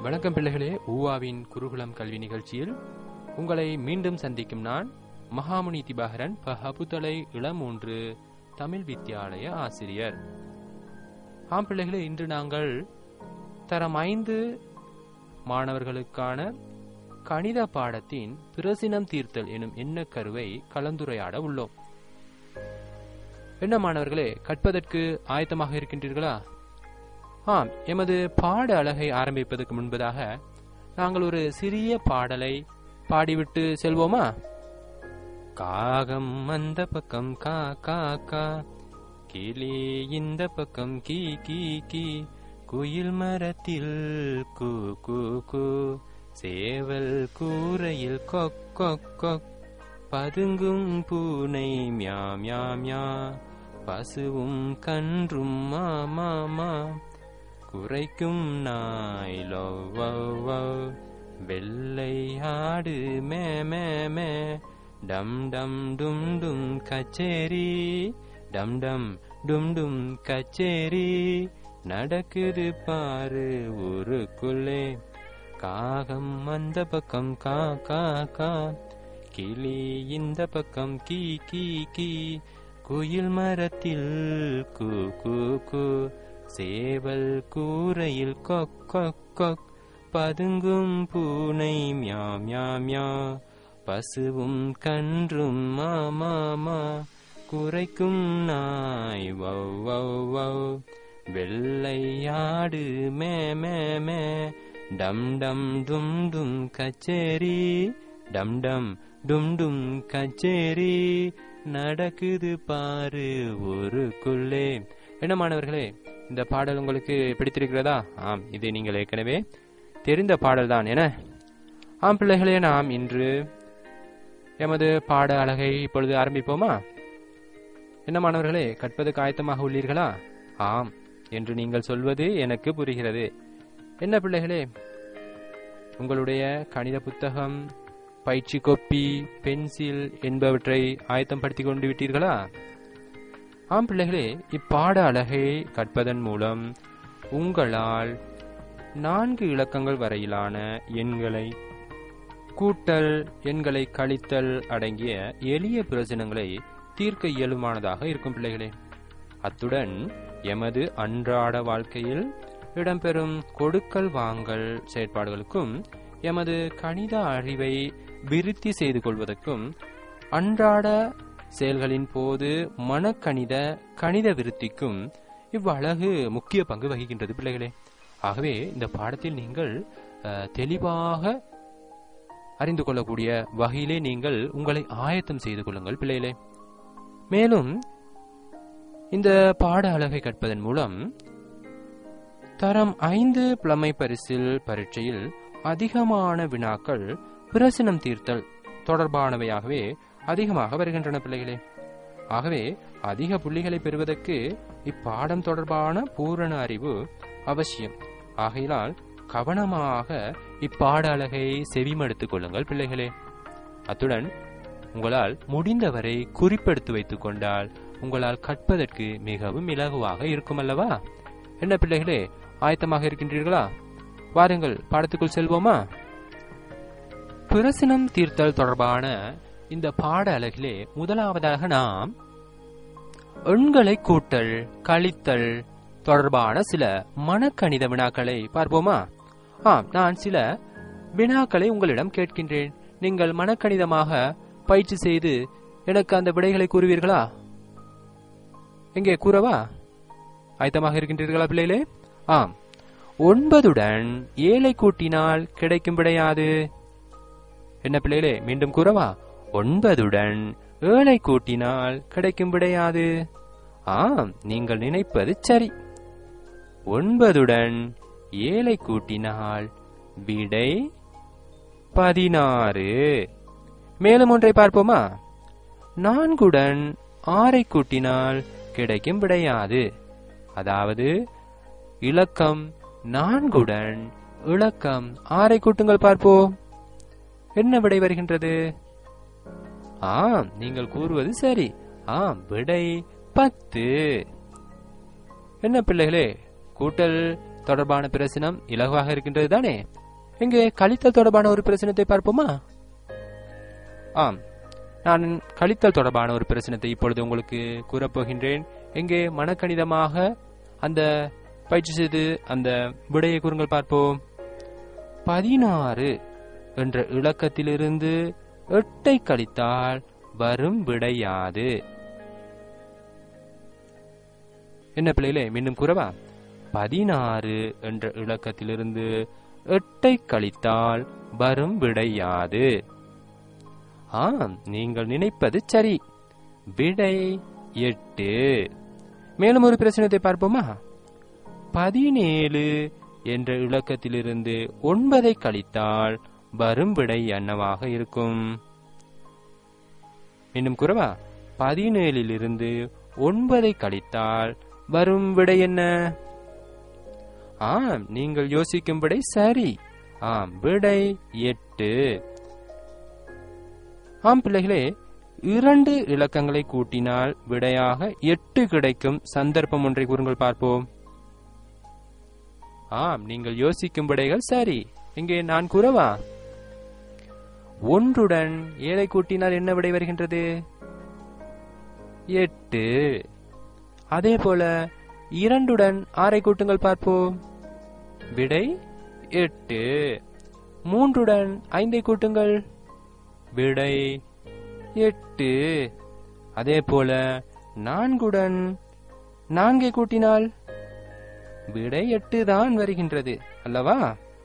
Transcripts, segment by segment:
வணக்கம் பிள்ளைகளே ஊவாவின் குருகுலம் கல்வி நிகழ்ச்சியில் உங்களை மீண்டும் சந்திக்கும் நான் மகாமுனி திபாகரன் பஹபுதலை இளமூன்று தமிழ் வித்தியாலய ஆசிரியர் ஆம் பிள்ளைகளே இன்று நாங்கள் தரம் ஐந்து மாணவர்களுக்கான கணித பாடத்தின் பிரசினம் தீர்த்தல் எனும் எண்ணக்கருவை கலந்துரையாட உள்ளோம் என்ன மாணவர்களே கற்பதற்கு ஆயத்தமாக இருக்கின்றீர்களா ஆம் எமது பாட அழகை ஆரம்பிப்பதற்கு முன்பதாக நாங்கள் ஒரு சிறிய பாடலை பாடிவிட்டு செல்வோமா காகம் அந்த பக்கம் கா கா கா கிளி இந்த பக்கம் கீ கீ கீ குயில் மரத்தில் கு கு கு சேவல் கூரையில் கொக் கொக் கொக் பதுங்கும் பூனை மியா மியா மியா பசுவும் கன்றும் மா மா மா குறைக்கும் நாய் லவ் வவ் வவ் வெள்ளை ஆடு மே மே மே டம் டம் டும் டும் கச்சேரி டம் டம் டும் டும் கச்சேரி நடக்குது பாரு ஊருக்குள்ளே காகம் அந்த பக்கம் கா கா கா கிளி இந்த பக்கம் கீ கீ கீ குயில் மரத்தில் கு கு கு சேவல் கூரையில் கொக் கொக் கொக் பதுங்கும் பூனை மியா மியா மியா பசுவும் கன்றும் மா மா மா குறைக்கும் நாய் வவ் வவ் வவ் வெள்ளையாடு மே மே மே டம் டம் டும் டும் கச்சேரி டம் டம் டும் டும் கச்சேரி நடக்குது பாரு ஊருக்குள்ளே என்ன மாணவர்களே இந்த பாடல் உங்களுக்கு பிடித்திருக்கிறதா ஆம் இது நீங்கள் ஏற்கனவே தெரிந்த பாடல் தான் என ஆம் பிள்ளைகளே நாம் இன்று எமது பாட அழகை இப்பொழுது ஆரம்பிப்போமா என்ன மாணவர்களே கற்பதற்கு ஆயத்தமாக உள்ளீர்களா ஆம் என்று நீங்கள் சொல்வது எனக்கு புரிகிறது என்ன பிள்ளைகளே உங்களுடைய கணித புத்தகம் பயிற்சி கொப்பி பென்சில் என்பவற்றை ஆயத்தம் படுத்திக் கொண்டு விட்டீர்களா ஆம் பிள்ளைகளே இப்பாட அழகை கற்பதன் மூலம் உங்களால் நான்கு இலக்கங்கள் வரையிலான எண்களை கூட்டல் எண்களை கழித்தல் அடங்கிய எளிய பிரச்சனைகளை தீர்க்க இயலுமானதாக இருக்கும் பிள்ளைகளே அத்துடன் எமது அன்றாட வாழ்க்கையில் இடம்பெறும் கொடுக்கல் வாங்கல் செயற்பாடுகளுக்கும் எமது கணித அறிவை விருத்தி செய்து கொள்வதற்கும் அன்றாட செயல்களின் போது மனக்கணித கணித விருத்திக்கும் இவ்வழகு முக்கிய பங்கு வகிக்கின்றது பிள்ளைகளே ஆகவே இந்த பாடத்தில் நீங்கள் அஹ், தெளிவாக அறிந்து கொள்ளக்கூடிய வகையிலே நீங்கள் உங்களை ஆயத்தம் செய்து கொள்ளுங்கள் பிள்ளைகளே மேலும் இந்த பாட அழகை கற்பதன் மூலம் தரம் ஐந்து புலமை பரிசில் பரீட்சையில் அதிகமான வினாக்கள் பிரசனம் தீர்த்தல் தொடர்பானவையாகவே அதிகமாக வருகின்றன பிள்ளைகளே ஆகவே அதிக புள்ளிகளை பெறுவதற்கு இப்பாடம் தொடர்பான பூரண அறிவு அவசியம் ஆகையினால் கவனமாக இப்பாட அழகை செவிமடுத்துக் கொள்ளுங்கள் பிள்ளைகளே அத்துடன் உங்களால் முடிந்தவரை குறிப்பெடுத்து வைத்துக் கொண்டால் உங்களால் கற்பதற்கு மிகவும் இலகுவாக இருக்கும் அல்லவா என்ன பிள்ளைகளே ஆயத்தமாக இருக்கின்றீர்களா வாருங்கள் பாடத்துக்குள் செல்வோமா பிரசனம் தீர்த்தல் தொடர்பான இந்த பாட அழகிலே முதலாவதாக நாம் எண்களை கூட்டல் கழித்தல் தொடர்பான சில மனக்கணித வினாக்களை பார்ப்போமா ஆம் நான் சில வினாக்களை உங்களிடம் கேட்கின்றேன் நீங்கள் மனக்கணிதமாக பயிற்சி செய்து எனக்கு அந்த விடைகளை கூறுவீர்களா எங்கே கூறவா ஆயத்தமாக இருக்கின்றீர்களா பிள்ளைகளே ஆம் ஒன்பதுடன் ஏழை கூட்டினால் கிடைக்கும் விடையாது என்ன பிள்ளைகளே மீண்டும் கூறவா ஒன்பதுடன் ஏழை கூட்டினால் கிடைக்கும் விடையாது ஆம் நீங்கள் நினைப்பது சரி ஒன்பதுடன் ஏழை கூட்டினால் விடை பதினாறு மேலும் ஒன்றை பார்ப்போமா நான்குடன் ஆறை கூட்டினால் கிடைக்கும் விடையாது அதாவது இலக்கம் நான்குடன் இலக்கம் ஆறை கூட்டுங்கள் பார்ப்போம் என்ன விடை வருகின்றது ஆம் நீங்கள் கூறுவது சரி ஆம் விடை பத்து என்ன பிள்ளைகளே கூட்டல் தொடர்பான பிரச்சனம் இலகுவாக இருக்கின்றது தானே இங்கே கழித்தல் தொடர்பான ஒரு பிரச்சனத்தை பார்ப்போமா ஆம் நான் கழித்தல் தொடர்பான ஒரு பிரச்சனத்தை இப்பொழுது உங்களுக்கு கூறப்போகின்றேன் இங்கே மனக்கணிதமாக அந்த பயிற்சி செய்து அந்த விடையை கூறுங்கள் பார்ப்போம் பதினாறு என்ற இலக்கத்திலிருந்து எட்டை கழித்தால் வரும் விடையாது என்ன பிள்ளைகளே மீண்டும் கூறவா பதினாறு என்ற இலக்கத்திலிருந்து எட்டை கழித்தால் வரும் விடையாது ஆம் நீங்கள் நினைப்பது சரி விடை எட்டு மேலும் ஒரு பிரச்சனத்தை பார்ப்போமா பதினேழு என்ற இலக்கத்திலிருந்து ஒன்பதை கழித்தால் வரும் விடை என்னவாக இருக்கும் இன்னும் குறவா பதினேழிலிருந்து ஒன்பதை கழித்தால் வரும் விடை என்ன ஆம் நீங்கள் யோசிக்கும் விடை சரி ஆம் விடை எட்டு ஆம் பிள்ளைகளே இரண்டு இலக்கங்களை கூட்டினால் விடையாக எட்டு கிடைக்கும் சந்தர்ப்பம் ஒன்றை கூறுங்கள் பார்ப்போம் ஆம் நீங்கள் யோசிக்கும் விடைகள் சரி இங்கே நான் கூறவா ஒன்றுடன் ஏழை கூட்டினால் என்ன விடை வருகின்றது எட்டு அதே போல இரண்டுடன் ஆறை கூட்டுங்கள் பார்ப்போம் விடை எட்டு மூன்றுடன் ஐந்தை கூட்டுங்கள் விடை எட்டு அதே போல நான்குடன் நான்கை கூட்டினால் விடை எட்டு தான் வருகின்றது அல்லவா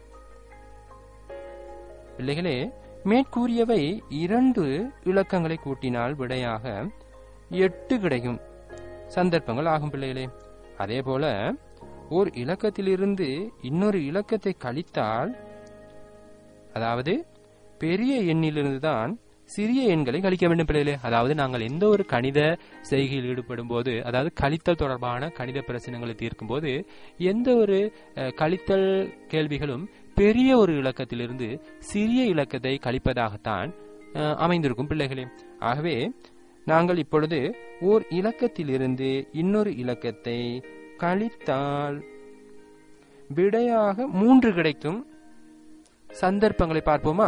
பிள்ளைகளே மேற்கூறியவை இரண்டு இலக்கங்களை கூட்டினால் விடையாக எட்டு கிடைக்கும் சந்தர்ப்பங்கள் ஆகும் பிள்ளைகளே அதே போல ஓர் இலக்கத்திலிருந்து இன்னொரு இலக்கத்தை கழித்தால் அதாவது பெரிய எண்ணிலிருந்து தான் சிறிய எண்களை கழிக்க வேண்டும் பிள்ளைகளே அதாவது நாங்கள் எந்த ஒரு கணித செய்கையில் ஈடுபடும் போது அதாவது கழித்தல் தொடர்பான கணித பிரச்சனைகளை தீர்க்கும் போது எந்த ஒரு அஹ், கழித்தல் கேள்விகளும் பெரிய ஒரு இலக்கத்திலிருந்து சிறிய இலக்கத்தை கழிப்பதாகத்தான் அஹ், அமைந்திருக்கும் பிள்ளைகளே ஆகவே நாங்கள் இப்பொழுது ஓர் இலக்கத்திலிருந்து இன்னொரு இலக்கத்தை கழித்தால் விடையாக மூன்று கிடைக்கும் சந்தர்ப்பங்களை பார்ப்போமா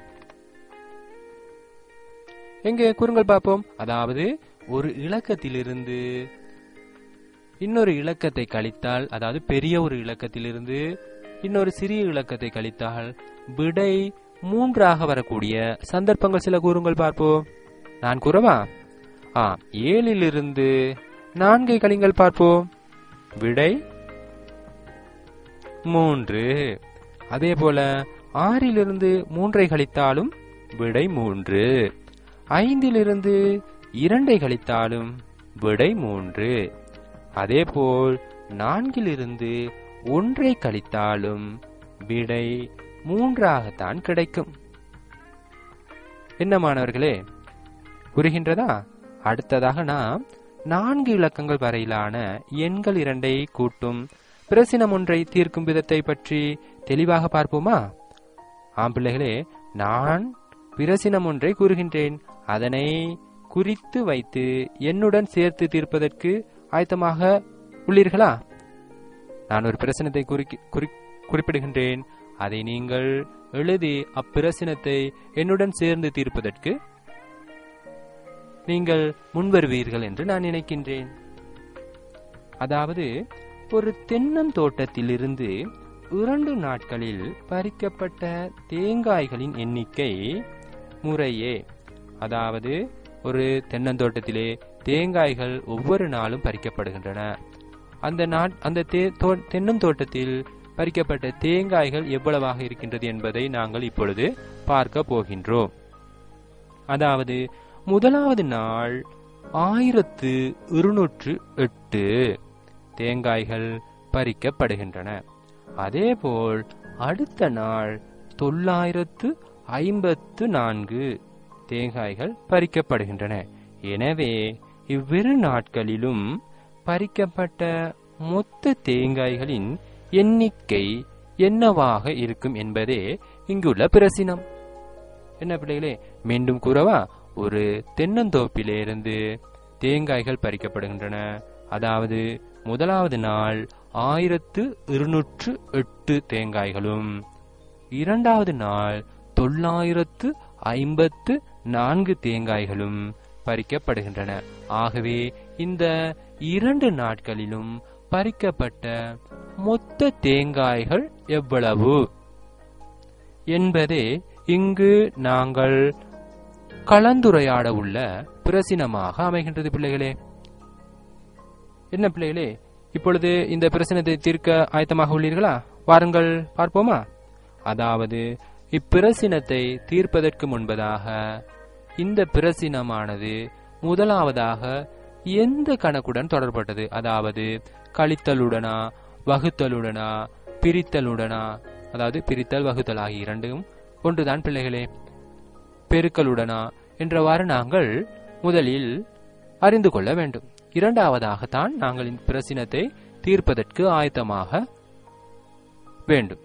எங்கே கூறுங்கள் பார்ப்போம் அதாவது ஒரு இலக்கத்திலிருந்து இன்னொரு இலக்கத்தை கழித்தால் அதாவது பெரிய ஒரு இலக்கத்திலிருந்து இன்னொரு சிறிய இலக்கத்தை கழித்தால் விடை மூன்றாக வரக்கூடிய சந்தர்ப்பங்கள் சில கூறுங்கள் பார்ப்போம் நான் கூறவா ஆ ஏழிலிருந்து நான்கை கழிங்கள் பார்ப்போம் விடை மூன்று அதே போல ஆறிலிருந்து மூன்றை கழித்தாலும் விடை மூன்று ஐந்திலிருந்து இரண்டை கழித்தாலும் விடை மூன்று அதேபோல் நான்கிலிருந்து ஒன்றை கழித்தாலும் விடை மூன்றாகத்தான் கிடைக்கும் என்ன மாணவர்களே புரிகின்றதா அடுத்ததாக நாம் நான்கு இலக்கங்கள் வரையிலான எண்கள் இரண்டை கூட்டும் பிரசினம் ஒன்றை தீர்க்கும் விதத்தை பற்றி தெளிவாக பார்ப்போமா ஆம் பிள்ளைகளே நான் பிரசினம் ஒன்றை கூறுகின்றேன் அதனை குறித்து வைத்து என்னுடன் சேர்த்து தீர்ப்பதற்கு ஆயத்தமாக உள்ளீர்களா நான் ஒரு பிரசனத்தை குறிக்கி- குறி- குறிப்பிடுகின்றேன் அதை நீங்கள் எழுதி அப்பிரசனத்தை என்னுடன் சேர்ந்து தீர்ப்பதற்கு நீங்கள் முன்வருவீர்கள் என்று நான் நினைக்கின்றேன் அதாவது ஒரு தென்னந்தோட்டத்திலிருந்து இரண்டு நாட்களில் பறிக்கப்பட்ட தேங்காய்களின் எண்ணிக்கை முறையே அதாவது ஒரு தென்னந்தோட்டத்திலே தேங்காய்கள் ஒவ்வொரு நாளும் பறிக்கப்படுகின்றன அந்த நாட் அந்த தே- தோ- தென்னந்தோட்டத்தில் பறிக்கப்பட்ட தேங்காய்கள் எவ்வளவாக இருக்கின்றது என்பதை நாங்கள் இப்பொழுது பார்க்க போகின்றோம் அதாவது முதலாவது நாள் ஆயிரத்து இருநூற்று எட்டு தேங்காய்கள் பறிக்கப்படுகின்றன அதேபோல் அடுத்த நாள் தொள்ளாயிரத்து ஐம்பத்து நான்கு தேங்காய்கள் பறிக்கப்படுகின்றன எனவே இவ்விரு நாட்களிலும் பறிக்கப்பட்ட மொத்த தேங்காய்களின் எண்ணிக்கை என்னவாக இருக்கும் என்பதே இங்குள்ள பிரசினம் என்ன பிள்ளைகளே மீண்டும் கூறவா ஒரு தென்னந்தோப்பிலிருந்து தேங்காய்கள் பறிக்கப்படுகின்றன அதாவது முதலாவது நாள் ஆயிரத்து இருநூற்று எட்டு தேங்காய்களும் இரண்டாவது நாள் தொள்ளாயிரத்து ஐம்பத்து நான்கு தேங்காய்களும் பறிக்கப்படுகின்றன ஆகவே இந்த இரண்டு நாட்களிலும் பறிக்கப்பட்ட மொத்த தேங்காய்கள் எவ்வளவு என்பதே இங்கு நாங்கள் கலந்துரையாட உள்ள பிரசினமாக அமைகின்றது பிள்ளைகளே என்ன பிள்ளைகளே இப்பொழுது இந்த பிரச்சனத்தை தீர்க்க ஆயத்தமாக உள்ளீர்களா வாருங்கள் பார்ப்போமா அதாவது இப்பிரசினத்தை தீர்ப்பதற்கு முன்பதாக இந்த பிரசினமானது முதலாவதாக எந்த கணக்குடன் தொடர்பட்டது அதாவது கழித்தலுடனா வகுத்தலுடனா பிரித்தலுடனா அதாவது பிரித்தல் வகுத்தல் ஆகிய இரண்டும் ஒன்றுதான் பிள்ளைகளே பெருக்கலுடனா என்றவாறு நாங்கள் முதலில் அறிந்து கொள்ள வேண்டும் இரண்டாவதாகத்தான் நாங்கள் இந்த பிரசினத்தை தீர்ப்பதற்கு ஆயத்தமாக வேண்டும்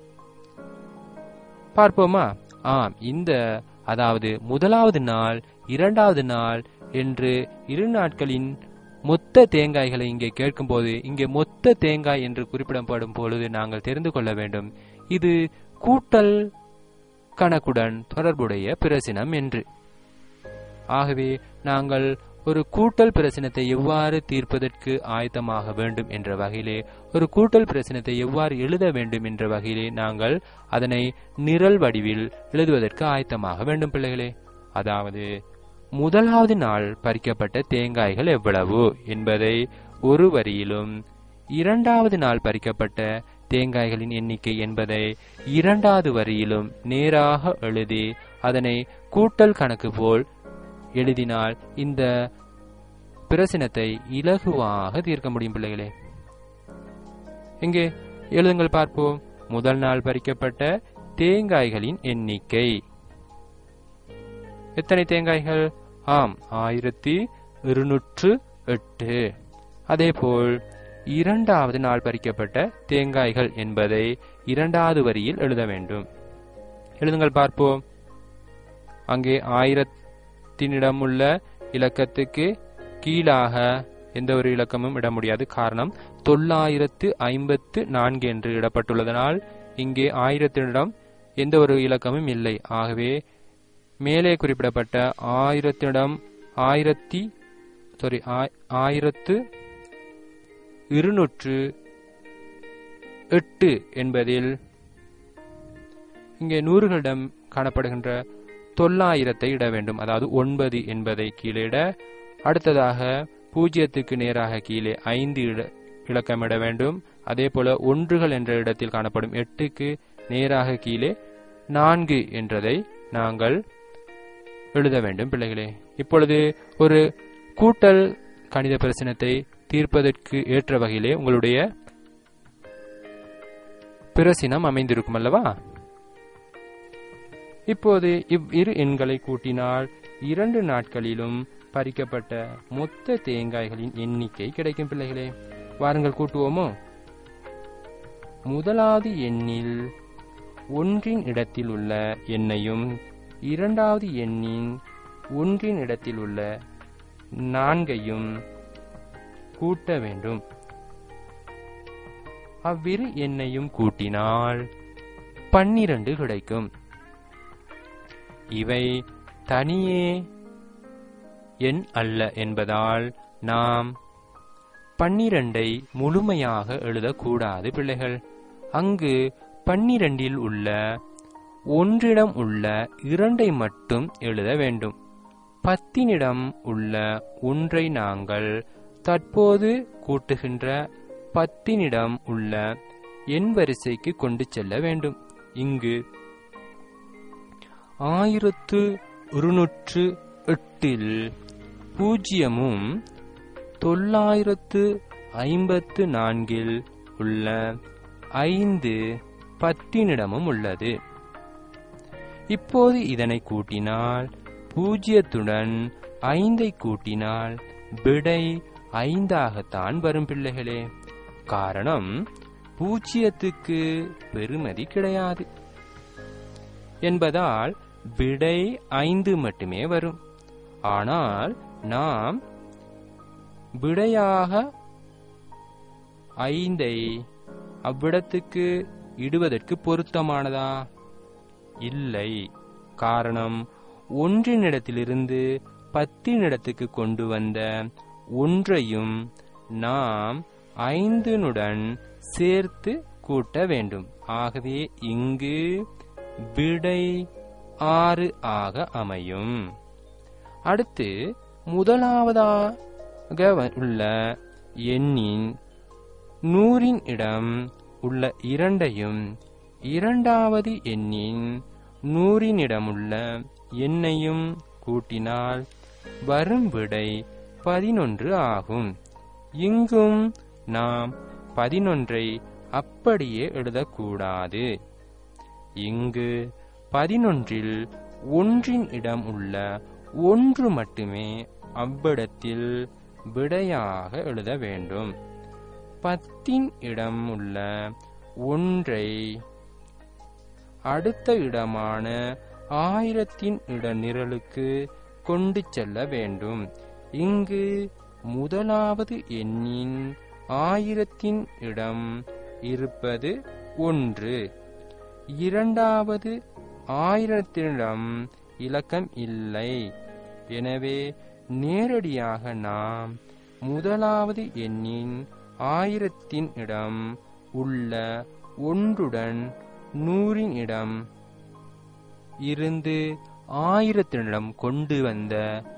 பார்ப்போமா ஆம் இந்த அதாவது முதலாவது நாள் இரண்டாவது நாள் என்று இரு நாட்களின் மொத்த தேங்காய்களை இங்கே கேட்கும்போது இங்கே மொத்த தேங்காய் என்று குறிப்பிடப்படும் பொழுது நாங்கள் தெரிந்து கொள்ள வேண்டும் இது கூட்டல் கணக்குடன் தொடர்புடைய பிரசினம் என்று ஆகவே நாங்கள் ஒரு கூட்டல் பிரச்சனத்தை எவ்வாறு தீர்ப்பதற்கு ஆயத்தமாக வேண்டும் என்ற வகையிலே ஒரு கூட்டல் பிரச்சனத்தை எவ்வாறு எழுத வேண்டும் என்ற வகையிலே நாங்கள் அதனை நிரல் வடிவில் எழுதுவதற்கு ஆயத்தமாக வேண்டும் பிள்ளைகளே அதாவது முதலாவது நாள் பறிக்கப்பட்ட தேங்காய்கள் எவ்வளவு என்பதை ஒரு வரியிலும் இரண்டாவது நாள் பறிக்கப்பட்ட தேங்காய்களின் எண்ணிக்கை என்பதை இரண்டாவது வரியிலும் நேராக எழுதி அதனை கூட்டல் கணக்கு போல் எழுதினால் இந்த பிரசினத்தை இலகுவாக தீர்க்க முடியும் பிள்ளைகளே இங்கே எழுதுங்கள் பார்ப்போம் முதல் நாள் பறிக்கப்பட்ட தேங்காய்களின் எண்ணிக்கை எத்தனை தேங்காய்கள் ஆம் ஆயிரத்தி இருநூற்று எட்டு அதேபோல் இரண்டாவது நாள் பறிக்கப்பட்ட தேங்காய்கள் என்பதை இரண்டாவது வரியில் எழுத வேண்டும் எழுதுங்கள் பார்ப்போம் அங்கே ஆயிரத்தினிடம் உள்ள இலக்கத்துக்கு கீழாக எந்த ஒரு இலக்கமும் இட முடியாது காரணம் தொள்ளாயிரத்து ஐம்பத்து நான்கு என்று இடப்பட்டுள்ளதனால் இங்கே ஆயிரத்தினிடம் எந்த ஒரு இலக்கமும் இல்லை ஆகவே மேலே குறிப்பிடப்பட்ட ஆயிரத்தினிடம் ஆயிரத்தி சாரி ஆயிரத்து இருநூற்று எட்டு என்பதில் இங்கே நூறுகளிடம் காணப்படுகின்ற தொள்ளாயிரத்தை இட வேண்டும் அதாவது ஒன்பது என்பதை கீழிட அடுத்ததாக பூஜ்ஜியத்துக்கு நேராக கீழே ஐந்து இட இலக்கமிட வேண்டும் அதே போல ஒன்றுகள் என்ற இடத்தில் காணப்படும் எட்டுக்கு நேராக கீழே நான்கு என்றதை நாங்கள் எழுத வேண்டும் பிள்ளைகளே இப்பொழுது ஒரு கூட்டல் கணித பிரச்சனத்தை தீர்ப்பதற்கு ஏற்ற வகையிலே உங்களுடைய பிரசினம் அமைந்திருக்கும் அல்லவா இப்போது இவ்விரு எண்களை கூட்டினால் இரண்டு நாட்களிலும் பறிக்கப்பட்ட மொத்த தேங்காய்களின் எண்ணிக்கை கிடைக்கும் பிள்ளைகளே வாருங்கள் கூட்டுவோமோ முதலாவது எண்ணில் ஒன்றின் இடத்தில் உள்ள எண்ணையும் இரண்டாவது எண்ணின் ஒன்றின் இடத்தில் உள்ள நான்கையும் கூட்ட வேண்டும் அவ்விரு எண்ணையும் கூட்டினால் பன்னிரண்டு கிடைக்கும் இவை தனியே எண் அல்ல என்பதால் நாம் பன்னிரண்டை முழுமையாக எழுதக்கூடாது பிள்ளைகள் அங்கு பன்னிரண்டில் உள்ள ஒன்றிடம் உள்ள இரண்டை மட்டும் எழுத வேண்டும் பத்தினிடம் உள்ள ஒன்றை நாங்கள் தற்போது கூட்டுகின்ற பத்தினிடம் உள்ள எண் வரிசைக்கு கொண்டு செல்ல வேண்டும் இங்கு ஆயிரத்து இருநூற்று எட்டில் பூஜ்ஜியமும் தொள்ளாயிரத்து ஐம்பத்து நான்கில் உள்ள ஐந்து பத்தினிடமும் உள்ளது இப்போது இதனை கூட்டினால் பூஜ்ஜியத்துடன் ஐந்தை கூட்டினால் விடை ஐந்தாகத்தான் வரும் பிள்ளைகளே காரணம் பூஜ்ஜியத்துக்கு பெறுமதி கிடையாது என்பதால் விடை ஐந்து மட்டுமே வரும் ஆனால் நாம் விடையாக ஐந்தை அவ்விடத்துக்கு இடுவதற்கு பொருத்தமானதா இல்லை காரணம் ஒன்றினிடத்திலிருந்து பத்தினிடத்துக்கு கொண்டு வந்த ஒன்றையும் நாம் ஐந்தினுடன் சேர்த்து கூட்ட வேண்டும் ஆகவே இங்கு விடை ஆறு ஆக அமையும் அடுத்து முதலாவதாக வ- உள்ள எண்ணின் நூறின் இடம் உள்ள இரண்டையும் இரண்டாவது எண்ணின் நூறினிடமுள்ள எண்ணையும் கூட்டினால் வரும் விடை பதினொன்று ஆகும் இங்கும் நாம் பதினொன்றை அப்படியே எழுதக்கூடாது இங்கு பதினொன்றில் ஒன்றின் இடம் உள்ள ஒன்று மட்டுமே அவ்விடத்தில் விடையாக எழுத வேண்டும் பத்தின் இடம் உள்ள ஒன்றை அடுத்த இடமான ஆயிரத்தின் இட நிரலுக்கு கொண்டு செல்ல வேண்டும் இங்கு முதலாவது எண்ணின் ஆயிரத்தின் இடம் இருப்பது ஒன்று இரண்டாவது ஆயிரத்தினிடம் இலக்கம் இல்லை எனவே நேரடியாக நாம் முதலாவது எண்ணின் ஆயிரத்தின் இடம் உள்ள ஒன்றுடன் நூறின் இடம் இருந்து ஆயிரத்தினிடம் கொண்டு வந்த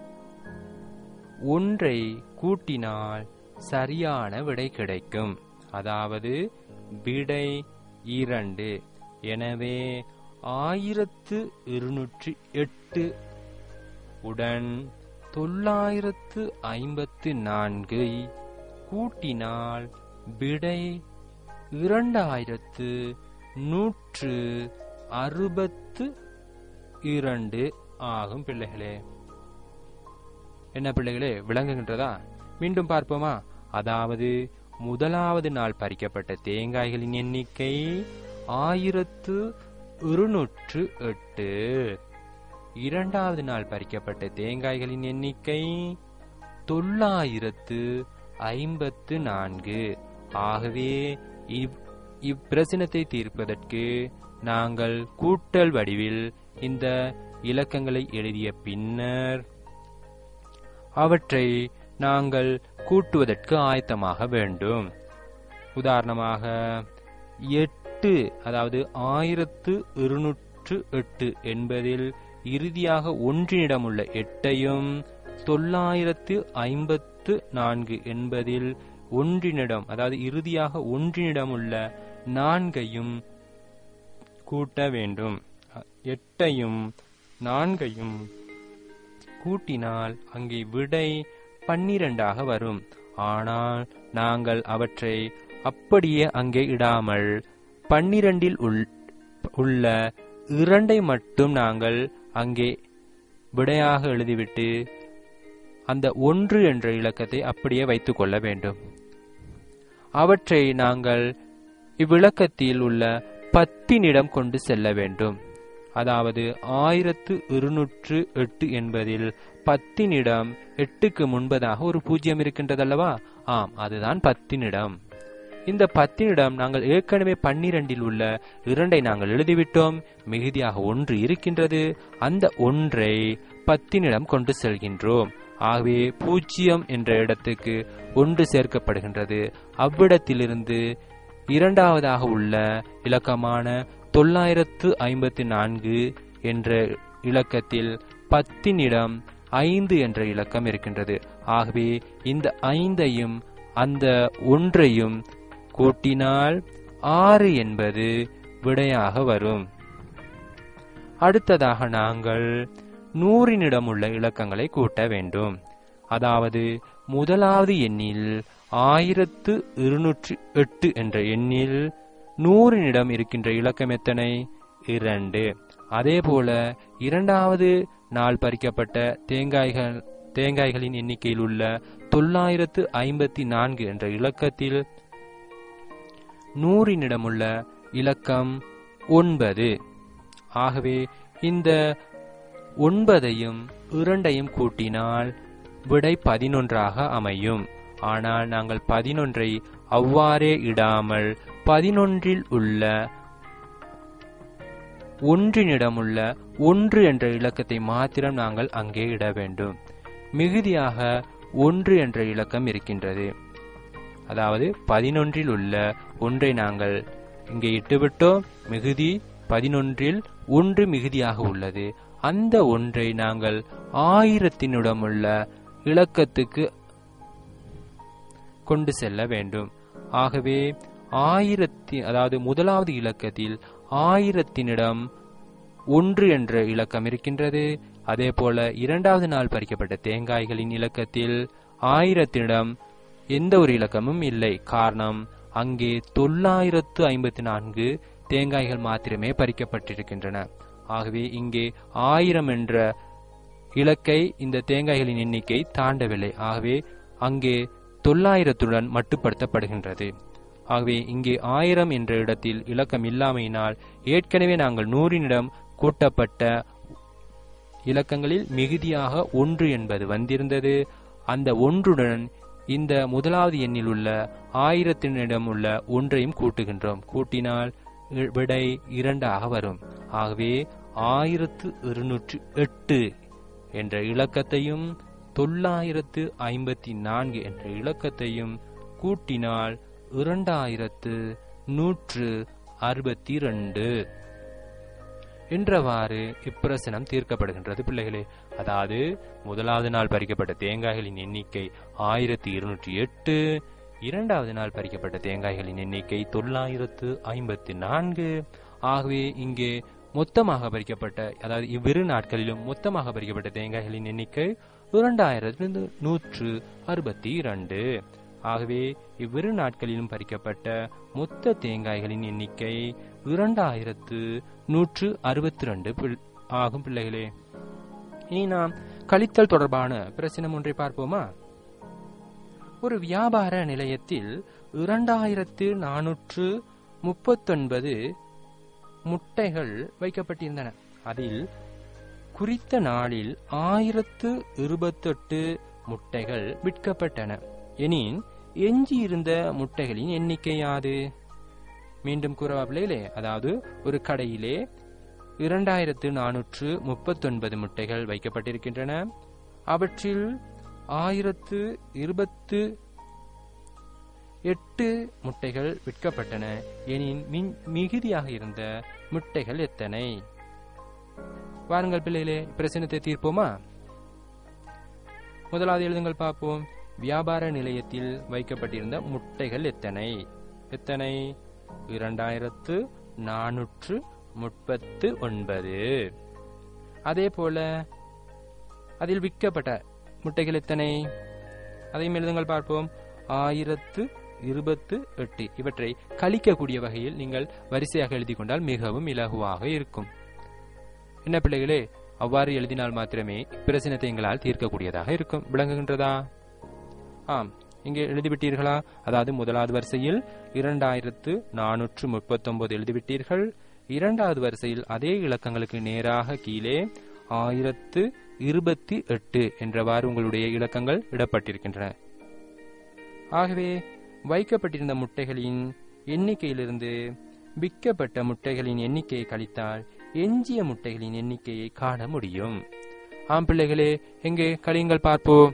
ஒன்றை கூட்டினால் சரியான விடை கிடைக்கும் அதாவது விடை இரண்டு எனவே ஆயிரத்து இருநூற்றி எட்டு உடன் தொள்ளாயிரத்து ஐம்பத்து நான்கை கூட்டினால் விடை இரண்டாயிரத்து நூற்று அறுபத்து இரண்டு ஆகும் பிள்ளைகளே என்ன பிள்ளைகளே விளங்குகின்றதா மீண்டும் பார்ப்போமா அதாவது முதலாவது நாள் பறிக்கப்பட்ட தேங்காய்களின் எண்ணிக்கை ஆயிரத்து இருநூற்று எட்டு இரண்டாவது நாள் பறிக்கப்பட்ட தேங்காய்களின் எண்ணிக்கை தொள்ளாயிரத்து ஐம்பத்து நான்கு ஆகவே இவ் இப்பிரச்சனத்தை தீர்ப்பதற்கு நாங்கள் கூட்டல் வடிவில் இந்த இலக்கங்களை எழுதிய பின்னர் அவற்றை நாங்கள் கூட்டுவதற்கு ஆயத்தமாக வேண்டும் உதாரணமாக எட்டு அதாவது ஆயிரத்து இருநூற்று எட்டு என்பதில் இறுதியாக ஒன்றினிடமுள்ள எட்டையும் தொள்ளாயிரத்து ஐம்பத்து நான்கு என்பதில் ஒன்றினிடம் அதாவது இறுதியாக ஒன்றினிடமுள்ள நான்கையும் கூட்ட வேண்டும் அ- எட்டையும் நான்கையும் கூட்டினால் அங்கே விடை பன்னிரண்டாக வரும் ஆனால் நாங்கள் அவற்றை அப்படியே அங்கே இடாமல் பன்னிரண்டில் உள்- உள்ள இரண்டை மட்டும் நாங்கள் அங்கே விடையாக எழுதிவிட்டு அந்த ஒன்று என்ற இலக்கத்தை அப்படியே வைத்துக் கொள்ள வேண்டும் அவற்றை நாங்கள் இவ்விளக்கத்தில் உள்ள பத்தினிடம் கொண்டு செல்ல வேண்டும் அதாவது ஆயிரத்து இருநூற்று எட்டு என்பதில் பத்தினிடம் எட்டுக்கு முன்பதாக ஒரு பூஜ்ஜியம் இருக்கின்றதல்லவா ஆம் அதுதான் பத்தினிடம் இந்த பத்தினிடம் நாங்கள் ஏற்கனவே பன்னிரண்டில் உள்ள இரண்டை நாங்கள் எழுதிவிட்டோம் மிகுதியாக ஒன்று இருக்கின்றது அந்த ஒன்றை பத்தினிடம் கொண்டு செல்கின்றோம் ஆகவே பூஜ்ஜியம் என்ற இடத்துக்கு ஒன்று சேர்க்கப்படுகின்றது அவ்விடத்திலிருந்து இரண்டாவதாக உள்ள இலக்கமான தொள்ளாயிரத்து ஐம்பத்தி நான்கு என்ற இலக்கத்தில் பத்தினிடம் ஐந்து என்ற இலக்கம் இருக்கின்றது ஆகவே இந்த ஐந்தையும் அந்த ஒன்றையும் கூட்டினால் ஆறு என்பது விடையாக வரும் அடுத்ததாக நாங்கள் நூறினிடம் உள்ள இலக்கங்களை கூட்ட வேண்டும் அதாவது முதலாவது எண்ணில் ஆயிரத்து இருநூற்றி எட்டு என்ற எண்ணில் நூறினிடம் இருக்கின்ற இலக்கம் எத்தனை இரண்டு அதேபோல இரண்டாவது நாள் பறிக்கப்பட்ட தேங்காய்கள் தேங்காய்களின் எண்ணிக்கையில் உள்ள தொள்ளாயிரத்து ஐம்பத்தி நான்கு என்ற இலக்கத்தில் நூறினிடமுள்ள இலக்கம் ஒன்பது ஆகவே இந்த ஒன்பதையும் இரண்டையும் கூட்டினால் விடை பதினொன்றாக அமையும் ஆனால் நாங்கள் பதினொன்றை அவ்வாறே இடாமல் பதினொன்றில் உள்ள ஒன்றினிடமுள்ள ஒன்று என்ற இலக்கத்தை மாத்திரம் நாங்கள் அங்கே இட வேண்டும் மிகுதியாக ஒன்று என்ற இலக்கம் இருக்கின்றது அதாவது பதினொன்றில் உள்ள ஒன்றை நாங்கள் இங்கே இட்டுவிட்டோம் மிகுதி பதினொன்றில் ஒன்று மிகுதியாக உள்ளது அந்த ஒன்றை நாங்கள் ஆயிரத்தினுடமுள்ள இலக்கத்துக்கு கொண்டு செல்ல வேண்டும் ஆகவே ஆயிரத்தி அதாவது முதலாவது இலக்கத்தில் ஆயிரத்தினிடம் ஒன்று என்ற இலக்கம் இருக்கின்றது அதே போல இரண்டாவது நாள் பறிக்கப்பட்ட தேங்காய்களின் இலக்கத்தில் ஆயிரத்தினிடம் எந்த ஒரு இலக்கமும் இல்லை காரணம் அங்கே தொள்ளாயிரத்து ஐம்பத்தி நான்கு தேங்காய்கள் மாத்திரமே பறிக்கப்பட்டிருக்கின்றன ஆகவே இங்கே ஆயிரம் என்ற இலக்கை இந்த தேங்காய்களின் எண்ணிக்கை தாண்டவில்லை ஆகவே அங்கே தொள்ளாயிரத்துடன் மட்டுப்படுத்தப்படுகின்றது ஆகவே இங்கே ஆயிரம் என்ற இடத்தில் இலக்கம் இல்லாமையினால் ஏற்கனவே நாங்கள் நூறினிடம் கூட்டப்பட்ட இலக்கங்களில் மிகுதியாக ஒன்று என்பது வந்திருந்தது அந்த ஒன்றுடன் இந்த முதலாவது எண்ணில் உள்ள ஆயிரத்தினிடம் உள்ள ஒன்றையும் கூட்டுகின்றோம் கூட்டினால் இ- விடை இரண்டாக வரும் ஆகவே ஆயிரத்து இருநூற்று எட்டு என்ற இலக்கத்தையும் தொள்ளாயிரத்து ஐம்பத்தி நான்கு என்ற இலக்கத்தையும் கூட்டினால் இரண்டாயிரத்து நூற்று அறுபத்தி ரெண்டு என்றவாறு இப்பிரசனம் தீர்க்கப்படுகின்றது பிள்ளைகளே அதாவது முதலாவது நாள் பறிக்கப்பட்ட தேங்காய்களின் எண்ணிக்கை ஆயிரத்தி இருநூற்றி எட்டு இரண்டாவது நாள் பறிக்கப்பட்ட தேங்காய்களின் எண்ணிக்கை தொள்ளாயிரத்து ஐம்பத்தி நான்கு ஆகவே இங்கே மொத்தமாக பறிக்கப்பட்ட அதாவது இவ்விரு நாட்களிலும் மொத்தமாக பறிக்கப்பட்ட தேங்காய்களின் எண்ணிக்கை இரண்டாயிரத்து நூற்று அறுபத்தி இரண்டு ஆகவே இவ்விரு நாட்களிலும் பறிக்கப்பட்ட மொத்த தேங்காய்களின் எண்ணிக்கை இரண்டாயிரத்து நூற்று அறுபத்தி ரெண்டு ஆகும் பிள்ளைகளே இனி நாம் கழித்தல் தொடர்பான பிரச்சனை ஒன்றை பார்ப்போமா ஒரு வியாபார நிலையத்தில் இரண்டாயிரத்து நானூற்று முப்பத்தொன்பது முட்டைகள் வைக்கப்பட்டிருந்தன அதில் குறித்த நாளில் ஆயிரத்து இருபத்தெட்டு முட்டைகள் விற்கப்பட்டன எனின் எஞ்சியிருந்த முட்டைகளின் எண்ணிக்கை யாது மீண்டும் கூறவா பிள்ளைகளே அதாவது ஒரு கடையிலே இரண்டாயிரத்து நானூற்று முப்பத்தொன்பது முட்டைகள் வைக்கப்பட்டிருக்கின்றன அவற்றில் ஆயிரத்து இருபத்து எட்டு முட்டைகள் விற்கப்பட்டன எனின் மின் மிகுதியாக இருந்த முட்டைகள் எத்தனை வாருங்கள் பிள்ளைகளே பிரச்சனத்தை தீர்ப்போமா முதலாவது எழுதுங்கள் பார்ப்போம் வியாபார நிலையத்தில் வைக்கப்பட்டிருந்த முட்டைகள் எத்தனை எத்தனை இரண்டாயிரத்து நானூற்று முப்பத்து ஒன்பது அதே போல அதில் விற்கப்பட்ட முட்டைகள் எத்தனை அதையும் எழுதுங்கள் பார்ப்போம் ஆயிரத்து இருபத்து எட்டு இவற்றை கழிக்கக்கூடிய வகையில் நீங்கள் வரிசையாக எழுதி கொண்டால் மிகவும் இலகுவாக இருக்கும் என்ன பிள்ளைகளே அவ்வாறு எழுதினால் மாத்திரமே பிரச்சனத்தை எங்களால் தீர்க்கக்கூடியதாக இருக்கும் விளங்குகின்றதா ஆம் இங்கே எழுதிவிட்டீர்களா அதாவது முதலாவது வரிசையில் இரண்டாயிரத்து நானூற்று முப்பத்தொன்பது எழுதிவிட்டீர்கள் இரண்டாவது வரிசையில் அதே இலக்கங்களுக்கு நேராக கீழே ஆயிரத்து இருபத்தி எட்டு என்றவாறு உங்களுடைய இலக்கங்கள் இடப்பட்டிருக்கின்றன ஆகவே வைக்கப்பட்டிருந்த முட்டைகளின் எண்ணிக்கையிலிருந்து விற்கப்பட்ட முட்டைகளின் எண்ணிக்கையை கழித்தால் எஞ்சிய முட்டைகளின் எண்ணிக்கையை காண முடியும் ஆம் பிள்ளைகளே எங்கே கழியுங்கள் பார்ப்போம்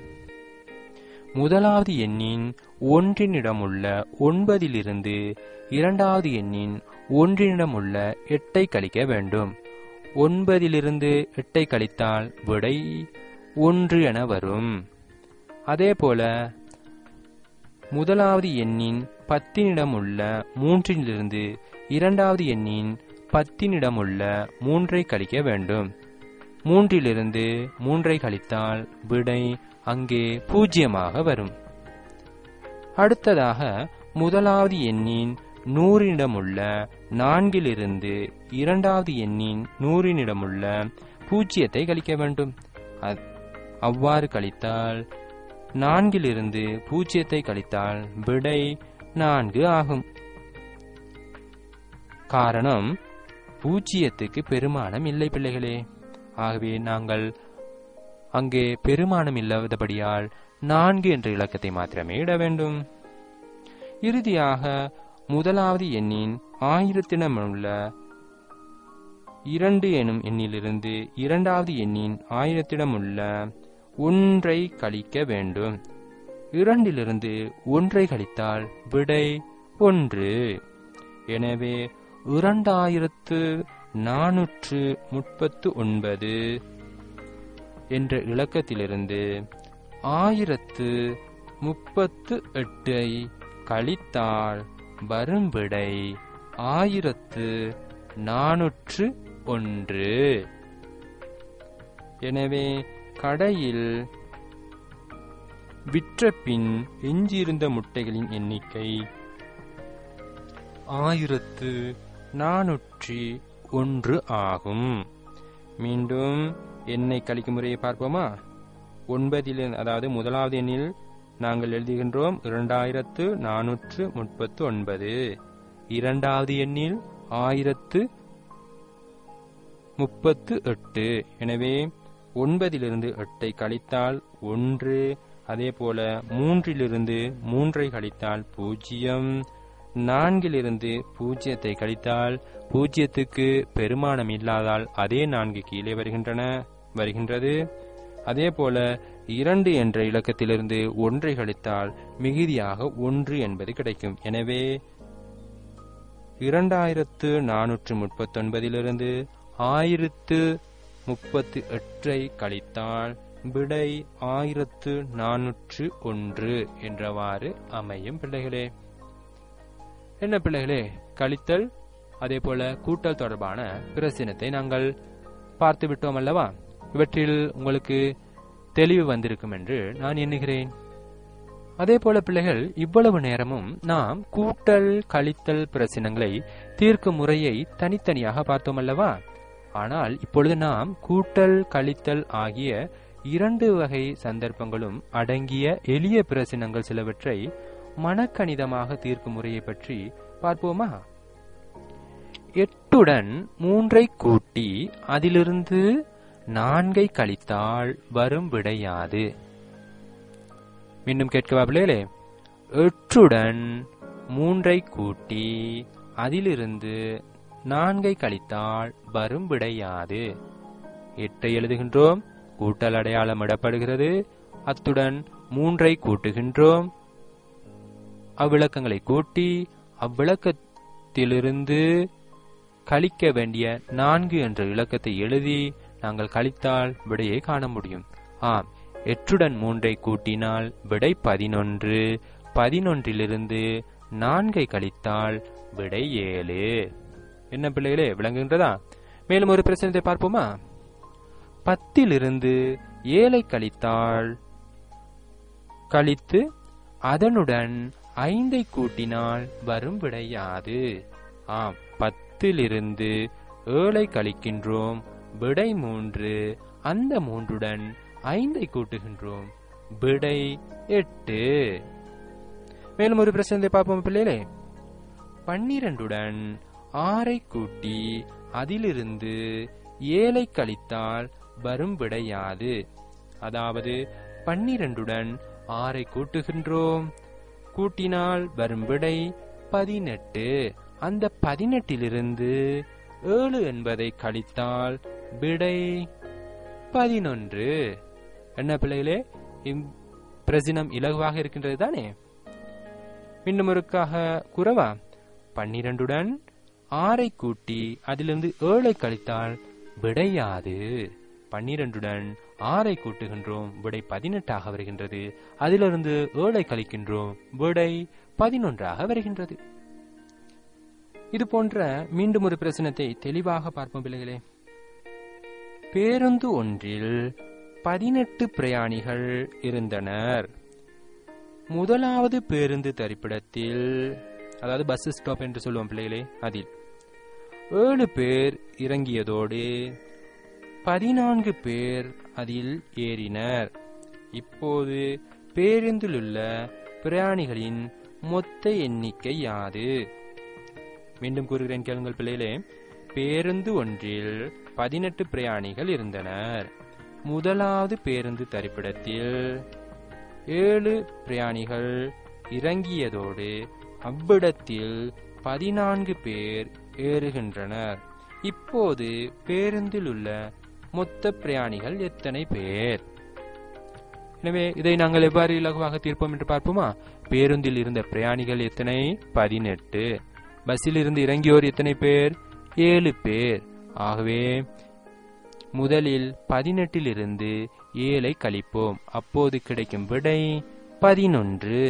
முதலாவது எண்ணின் ஒன்றினிடமுள்ள ஒன்பதிலிருந்து இரண்டாவது எண்ணின் ஒன்றினிடமுள்ள எட்டை கழிக்க வேண்டும் ஒன்பதிலிருந்து எட்டை கழித்தால் விடை ஒன்று என வரும் அதேபோல முதலாவது எண்ணின் பத்தினிடமுள்ள மூன்றிலிருந்து இரண்டாவது எண்ணின் பத்தினிடமுள்ள மூன்றை கழிக்க வேண்டும் மூன்றிலிருந்து மூன்றை கழித்தால் விடை அங்கே பூஜ்ஜியமாக வரும் அடுத்ததாக முதலாவது எண்ணின் நூறினிடமுள்ள நான்கிலிருந்து இரண்டாவது எண்ணின் நூறினிடமுள்ள பூஜ்ஜியத்தை கழிக்க வேண்டும் அ- அவ்வாறு கழித்தால் நான்கிலிருந்து பூஜ்ஜியத்தை கழித்தால் விடை நான்கு ஆகும் காரணம் பூஜ்ஜியத்துக்கு பெருமானம் இல்லை பிள்ளைகளே ஆகவே நாங்கள் அங்கே பெருமானம் இல்லாதபடியால் நான்கு என்ற இலக்கத்தை மாத்திரமே இட வேண்டும் இறுதியாக முதலாவது எண்ணின் ஆயிரத்திடமுள்ள இரண்டு எனும் எண்ணிலிருந்து இரண்டாவது எண்ணின் ஆயிரத்திடமுள்ள ஒன்றை கழிக்க வேண்டும் இரண்டிலிருந்து ஒன்றை கழித்தால் விடை ஒன்று எனவே இரண்டாயிரத்து நானூற்று முப்பத்து ஒன்பது என்ற இலக்கத்திலிருந்து ஆயிரத்து முப்பத்து எட்டை கழித்தால் வரும் விடை ஆயிரத்து நானூற்று ஒன்று எனவே கடையில் விற்ற பின் எஞ்சியிருந்த முட்டைகளின் எண்ணிக்கை ஆயிரத்து நானூற்றி ஒன்று ஆகும் மீண்டும் எண்ணை கழிக்கும் முறையை பார்ப்போமா ஒன்பதில் அதாவது முதலாவது எண்ணில் நாங்கள் எழுதுகின்றோம் இரண்டாயிரத்து நானூற்று முப்பத்து ஒன்பது இரண்டாவது எண்ணில் ஆயிரத்து முப்பத்து எட்டு எனவே ஒன்பதிலிருந்து எட்டை கழித்தால் ஒன்று அதே போல மூன்றிலிருந்து மூன்றை கழித்தால் பூஜ்ஜியம் நான்கிலிருந்து பூஜ்ஜியத்தை கழித்தால் பூஜ்ஜியத்துக்கு பெருமானம் இல்லாதால் அதே நான்கு கீழே வருகின்றன வருகின்றது அதே போல இரண்டு என்ற இலக்கத்திலிருந்து ஒன்றை கழித்தால் மிகுதியாக ஒன்று என்பது கிடைக்கும் எனவே இரண்டாயிரத்து நானூற்று முப்பத்தொன்பதிலிருந்து ஆயிரத்து முப்பத்து எட்டை கழித்தால் விடை ஆயிரத்து நானூற்று ஒன்று என்றவாறு அமையும் பிள்ளைகளே என்ன பிள்ளைகளே கழித்தல் அதே போல கூட்டல் தொடர்பான பிரசினத்தை நாங்கள் பார்த்து விட்டோம் அல்லவா இவற்றில் உங்களுக்கு தெளிவு வந்திருக்கும் என்று நான் எண்ணுகிறேன் அதே போல பிள்ளைகள் இவ்வளவு நேரமும் நாம் கூட்டல் கழித்தல் பிரச்சனைகளை தீர்க்கும் முறையை தனித்தனியாக பார்த்தோம் அல்லவா ஆனால் இப்பொழுது நாம் கூட்டல் கழித்தல் ஆகிய இரண்டு வகை சந்தர்ப்பங்களும் அடங்கிய எளிய பிரச்சனைகள் சிலவற்றை மனக்கணிதமாக தீர்க்கும் முறையை பற்றி பார்ப்போமா எட்டுடன் மூன்றை கூட்டி அதிலிருந்து நான்கை கழித்தால் வரும் விடையாது மீண்டும் கேட்கவா பிள்ளைகளே எட்டுடன் மூன்றை கூட்டி அதிலிருந்து நான்கை கழித்தால் வரும் விடையாது எட்டை எழுதுகின்றோம் கூட்டல் அடையாளம் இடப்படுகிறது அத்துடன் மூன்றை கூட்டுகின்றோம் அவ்விளக்கங்களை கூட்டி அவ்விளக்கத்திலிருந்து கழிக்க வேண்டிய நான்கு என்ற இலக்கத்தை எழுதி நாங்கள் கழித்தால் விடையை காண முடியும் ஆம் எட்டுடன் மூன்றை கூட்டினால் விடை பதினொன்று பதினொன்றிலிருந்து நான்கை கழித்தால் விடை ஏழு என்ன பிள்ளைகளே விளங்குகின்றதா மேலும் ஒரு பிரச்சனத்தை பார்ப்போமா பத்திலிருந்து ஏழை கழித்தால் கழித்து அதனுடன் ஐந்தை கூட்டினால் வரும் விடையாது ஆம் பத்திலிருந்து ஏழை கழிக்கின்றோம் விடை மூன்று அந்த மூன்றுடன் ஐந்தை கூட்டுகின்றோம் விடை எட்டு மேலும் ஒரு பிரச்சனை பார்ப்போம் பிள்ளைகளே பன்னிரண்டுடன் ஆறை கூட்டி அதிலிருந்து ஏழை கழித்தால் வரும் விடையாது அதாவது பன்னிரண்டுடன் ஆறை கூட்டுகின்றோம் கூட்டினால் வரும் விடை பதினெட்டு அந்த பதினெட்டிலிருந்து ஏழு என்பதை கழித்தால் விடை பதினொன்று என்ன பிள்ளைகளே பிரசினம் இலகுவாக இருக்கின்றது தானே மீண்டும் ஒருக்காக குறவா பன்னிரண்டுடன் ஆறை கூட்டி அதிலிருந்து ஏழை கழித்தால் விடையாது பன்னிரண்டுடன் ஆறை கூட்டுகின்றோம் விடை பதினெட்டாக வருகின்றது அதிலிருந்து ஏழை கழிக்கின்றோம் விடை பதினொன்றாக வருகின்றது இது போன்ற மீண்டும் ஒரு பிரச்சனத்தை தெளிவாக பார்ப்போம் பிள்ளைகளே பேருந்து ஒன்றில் பதினெட்டு பிரயாணிகள் இருந்தனர் முதலாவது பேருந்து தரிப்பிடத்தில் அதாவது பஸ் ஸ்டாப் என்று சொல்லுவோம் பிள்ளைகளே அதில் ஏழு பேர் இறங்கியதோடு பதினான்கு பேர் அதில் ஏறினர் இப்போது பேருந்தில் உள்ள பிரயாணிகளின் மொத்த எண்ணிக்கை யாது மீண்டும் கூறுகிறேன் கேளுங்கள் பிள்ளைகளே பேருந்து ஒன்றில் பதினெட்டு பிரயாணிகள் இருந்தனர் முதலாவது பேருந்து தரிப்பிடத்தில் ஏழு பிரயாணிகள் இறங்கியதோடு அவ்விடத்தில் பதினான்கு பேர் ஏறுகின்றனர் இப்போது பேருந்தில் உள்ள மொத்த பிரயாணிகள் எத்தனை பேர் எனவே இதை நாங்கள் எவ்வாறு இலகுவாக தீர்ப்போம் என்று பார்ப்போமா பேருந்தில் இருந்த பிரயாணிகள் எத்தனை பதினெட்டு பஸ்ஸில் இருந்து இறங்கியோர் எத்தனை பேர் ஏழு பேர் ஆகவே முதலில் பதினெட்டில் இருந்து ஏழை கழிப்போம் அப்போது கிடைக்கும் விடை பதினொன்று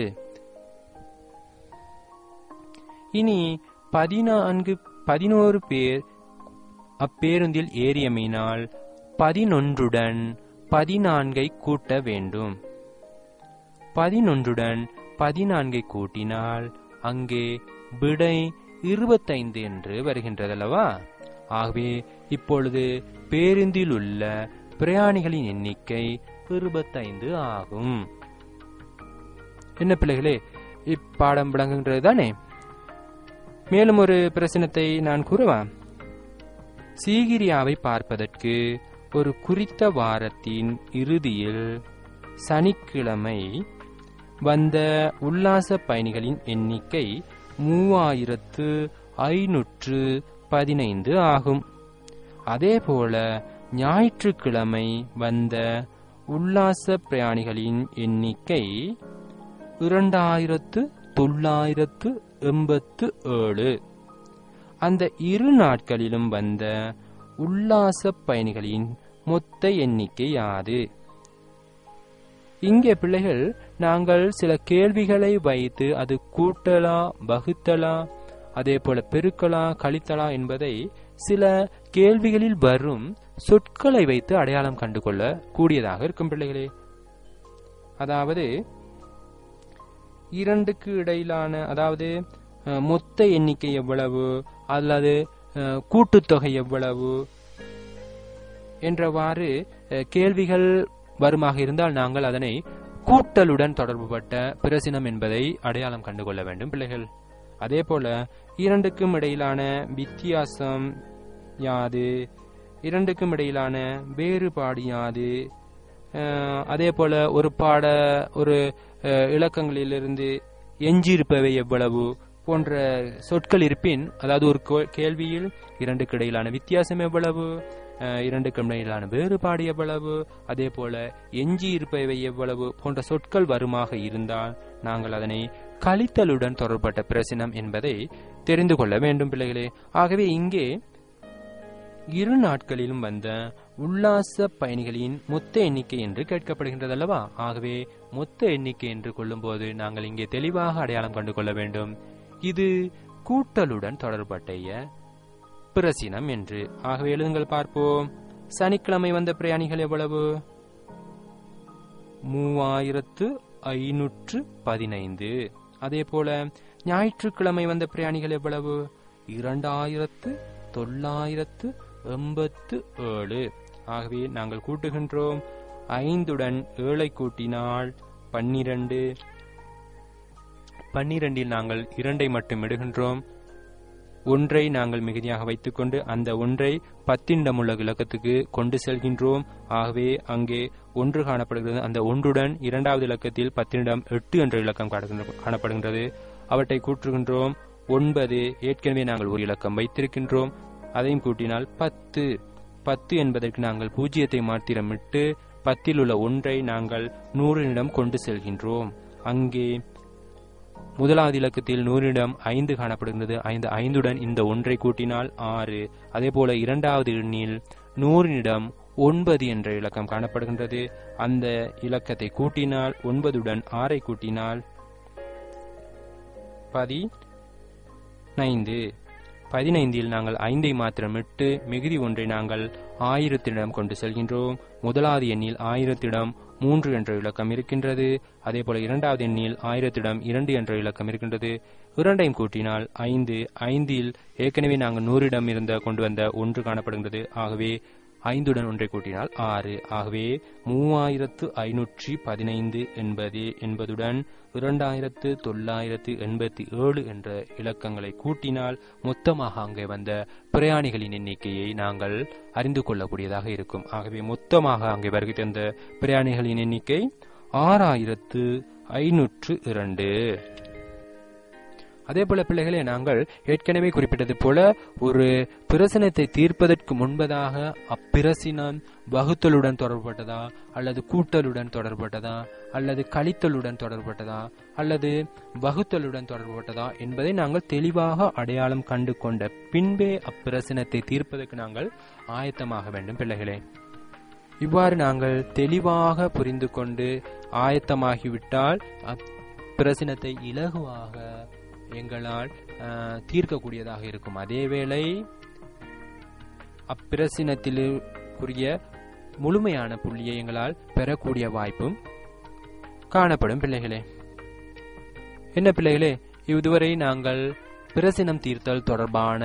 இனி பதினான்கு பதினோரு பேர் அப்பேருந்தில் ஏறியமையினால் பதினொன்றுடன் பதினான்கை கூட்ட வேண்டும் பதினொன்றுடன் பதினான்கை கூட்டினால் அங்கே விடை இருபத்தைந்து என்று வருகின்றதல்லவா ஆகவே இப்பொழுது பேருந்தில் உள்ள பிரயாணிகளின் எண்ணிக்கை இருபத்தைந்து ஆகும் என்ன பிள்ளைகளே இப்பாடம் விளங்குகின்றது தானே மேலும் ஒரு பிரச்சனத்தை நான் கூறவா சீகிரியாவை பார்ப்பதற்கு ஒரு குறித்த வாரத்தின் இறுதியில் சனிக்கிழமை வந்த உல்லாச பயணிகளின் எண்ணிக்கை மூவாயிரத்து ஐநூற்று பதினைந்து ஆகும் அதேபோல ஞாயிற்றுக்கிழமை வந்த உல்லாச பிரயாணிகளின் எண்ணிக்கை இரண்டாயிரத்து தொள்ளாயிரத்து எண்பத்து ஏழு அந்த இரு நாட்களிலும் வந்த உல்லாச பயணிகளின் மொத்த எண்ணிக்கை யாது இங்கே பிள்ளைகள் நாங்கள் சில கேள்விகளை வைத்து அது கூட்டலா வகுத்தலா அதே போல பெருக்கலா கழித்தலா என்பதை சில கேள்விகளில் வரும் சொற்களை வைத்து அடையாளம் கண்டுகொள்ள கூடியதாக இருக்கும் பிள்ளைகளே அதாவது இரண்டுக்கு இடையிலான அதாவது அஹ், மொத்த எண்ணிக்கை எவ்வளவு அல்லது அஹ், கூட்டுத்தொகை எவ்வளவு என்றவாறு அஹ், கேள்விகள் வருமாக இருந்தால் நாங்கள் அதனை கூட்டலுடன் தொடர்புபட்ட பிரசினம் என்பதை அடையாளம் கண்டுகொள்ள வேண்டும் பிள்ளைகள் அதே போல இரண்டுக்கும் இடையிலான வித்தியாசம் யாது இரண்டுக்கும் இடையிலான வேறுபாடு யாது அஹ், அதே போல ஒரு பாட ஒரு அஹ், இலக்கங்களிலிருந்து எஞ்சியிருப்பவை எவ்வளவு போன்ற சொற்கள் இருப்பின் அதாவது ஒரு கோ- கேள்வியில் இரண்டுக்கு இடையிலான வித்தியாசம் எவ்வளவு அஹ், இரண்டுக்கு இடையிலான வேறுபாடு எவ்வளவு அதே போல எஞ்சி இருப்பவை எவ்வளவு போன்ற சொற்கள் வருமாக இருந்தால் நாங்கள் அதனை கழித்தலுடன் தொடர்பட்ட பிரசினம் என்பதை தெரிந்து கொள்ள வேண்டும் பிள்ளைகளே ஆகவே இங்கே இரு நாட்களிலும் வந்த உல்லாச பயணிகளின் மொத்த எண்ணிக்கை என்று கேட்கப்படுகின்றது அல்லவா ஆகவே மொத்த எண்ணிக்கை என்று கொள்ளும்போது நாங்கள் இங்கே தெளிவாக அடையாளம் கண்டு கொள்ள வேண்டும் இது கூட்டலுடன் தொடர்புடைய பிரசினம் என்று ஆகவே எழுதுங்கள் பார்ப்போம் சனிக்கிழமை வந்த பிரயாணிகள் எவ்வளவு மூவாயிரத்து ஐநூற்று பதினைந்து அதே போல ஞாயிற்றுக்கிழமை வந்த பிரயாணிகள் எவ்வளவு இரண்டாயிரத்து தொள்ளாயிரத்து எண்பத்து ஏழு ஆகவே நாங்கள் கூட்டுகின்றோம் ஐந்துடன் ஏழை கூட்டினால் பன்னிரண்டு பன்னிரண்டில் நாங்கள் இரண்டை மட்டும் இடுகின்றோம் ஒன்றை நாங்கள் மிகுதியாக வைத்துக்கொண்டு அந்த ஒன்றை பத்திண்டமுள்ள இலக்கத்துக்கு கொண்டு செல்கின்றோம் ஆகவே அங்கே ஒன்று காணப்படுகிறது அந்த ஒன்றுடன் இரண்டாவது இலக்கத்தில் பத்தினிடம் எட்டு என்ற இலக்கம் காணுகின்ற- காணப்படுகின்றது அவற்றை கூற்றுகின்றோம் ஒன்பது ஏற்கனவே நாங்கள் ஒரு இலக்கம் வைத்திருக்கின்றோம் அதையும் கூட்டினால் பத்து பத்து என்பதற்கு நாங்கள் பூஜ்ஜியத்தை மாத்திரமிட்டு பத்தில் உள்ள ஒன்றை நாங்கள் நூறினிடம் கொண்டு செல்கின்றோம் அங்கே முதலாவது இலக்கத்தில் நூறிடம் ஐந்து காணப்படுகின்றது ஐந்து ஐந்துடன் இந்த ஒன்றை கூட்டினால் ஆறு அதே போல இரண்டாவது எண்ணில் நூறினிடம் ஒன்பது என்ற இலக்கம் காணப்படுகின்றது அந்த இலக்கத்தை கூட்டினால் ஒன்பதுடன் ஆறை கூட்டினால் பதினைந்து பதினைந்தில் நாங்கள் ஐந்தை மாத்திரமிட்டு மிகுதி ஒன்றை நாங்கள் ஆயிரத்திடம் கொண்டு செல்கின்றோம் முதலாவது எண்ணில் ஆயிரத்திடம் மூன்று என்ற இலக்கம் இருக்கின்றது அதே போல இரண்டாவது எண்ணில் ஆயிரத்திடம் இரண்டு என்ற இலக்கம் இருக்கின்றது இரண்டையும் கூட்டினால் ஐந்து ஐந்தில் ஏற்கனவே நாங்கள் நூறிடம் இருந்த கொண்டு வந்த ஒன்று காணப்படுகின்றது ஆகவே ஐந்துடன் ஒன்றை கூட்டினால் ஆறு ஆகவே மூவாயிரத்து ஐநூற்றி பதினைந்து என்பது என்பதுடன் இரண்டாயிரத்து தொள்ளாயிரத்து எண்பத்தி ஏழு என்ற இலக்கங்களை கூட்டினால் மொத்தமாக அங்கே வந்த பிரயாணிகளின் எண்ணிக்கையை நாங்கள் அறிந்து கொள்ளக்கூடியதாக இருக்கும் ஆகவே மொத்தமாக அங்கே வருகை தந்த பிரயாணிகளின் எண்ணிக்கை ஆறாயிரத்து ஐநூற்று இரண்டு அதே போல பிள்ளைகளே நாங்கள் ஏற்கனவே குறிப்பிட்டது போல ஒரு பிரசனத்தை தீர்ப்பதற்கு முன்பதாக அப்பிரசினம் வகுத்தலுடன் தொடர்பட்டதா அல்லது கூட்டலுடன் தொடர்பட்டதா அல்லது கழித்தலுடன் தொடர்பட்டதா அல்லது வகுத்தலுடன் தொடர்பட்டதா என்பதை நாங்கள் தெளிவாக அடையாளம் கண்டு கொண்ட பின்பே அப்பிரசனத்தை தீர்ப்பதற்கு நாங்கள் ஆயத்தமாக வேண்டும் பிள்ளைகளே இவ்வாறு நாங்கள் தெளிவாக புரிந்து கொண்டு ஆயத்தமாகிவிட்டால் அப்பிரசனத்தை இலகுவாக எங்களால் அஹ், தீர்க்கக்கூடியதாக இருக்கும் அதேவேளை அப்பிரசினத்திலுக்குரிய முழுமையான புள்ளியை எங்களால் பெறக்கூடிய வாய்ப்பும் காணப்படும் பிள்ளைகளே என்ன பிள்ளைகளே இதுவரை நாங்கள் பிரசினம் தீர்த்தல் தொடர்பான